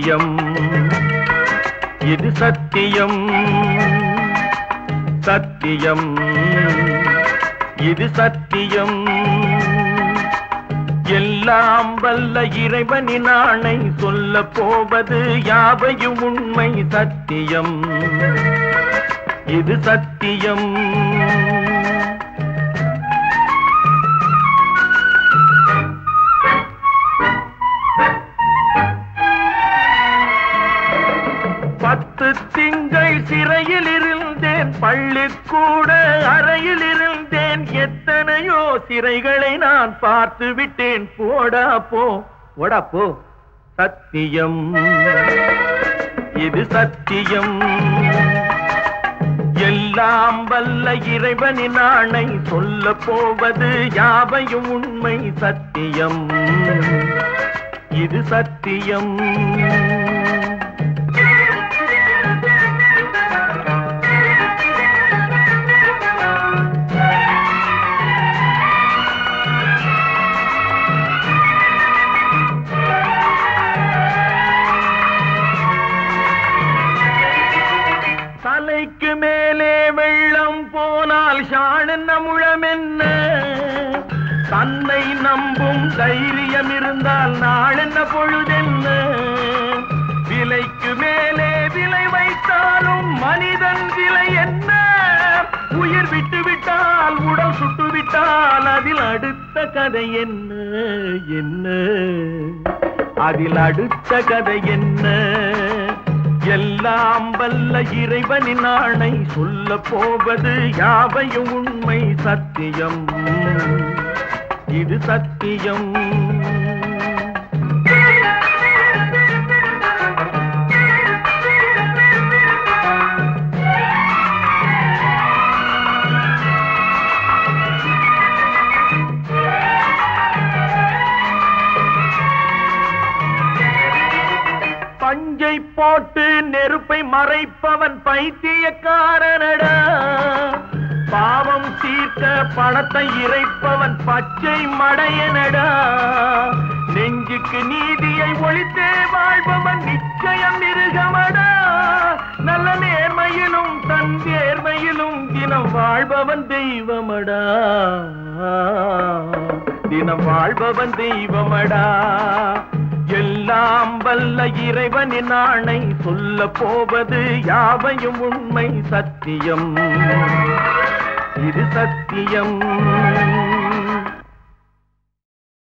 சத்தியம் இது சத்தியம் சத்தியம் இது சத்தியம் எல்லாம் வல்ல இறைவனின் ஆணை சொல்ல போவது யாவையும் உண்மை சத்தியம் இது சத்தியம் பத்து திங்கள் சிறையில் இருந்தேன் பள்ளிக்கூட அறையில் இருந்தேன் எத்தனையோ சிறைகளை நான் பார்த்து விட்டேன் போடா போ போடா போ சத்தியம் இது சத்தியம் எல்லாம் வல்ல இறைவனின் ஆணை சொல்ல போவது யாவையும் உண்மை சத்தியம் இது சத்தியம் தலைக்கு மேலே வெள்ளம் போனால் ஷாணென்ன முழம் என்ன தன்னை நம்பும் தைரியம் இருந்தால் நாளென்ன பொழுதென்ன விலைக்கு மேலே விலை வைத்தாலும் மனிதன் விலை என்ன உயிர் விட்டு விட்டால் உடல் சுட்டு விட்டால் அதில் அடுத்த கதை என்ன என்ன அதில் அடுத்த கதை என்ன எல்லாம் வல்ல இறைவனின் ஆணை சொல்ல போவது யாவையும் உண்மை சத்தியம் இது சத்தியம் பஞ்சை போட்டு நெருப்பை மறைப்பவன் பைத்தியக்காரனடா பாவம் தீர்க்க பணத்தை இறைப்பவன் பச்சை மடையனடா நெஞ்சுக்கு நீதியை ஒழித்தே வாழ்பவன் நிச்சயம் மிருகமடா நல்ல நேர்மையிலும் தன் நேர்மையிலும் தினம் வாழ்பவன் தெய்வமடா தினம் வாழ்பவன் தெய்வமடா எல்லாம் வல்ல இறைவனின் ஆணை சொல்ல போவது யாவையும் உண்மை சத்தியம் இது சத்தியம்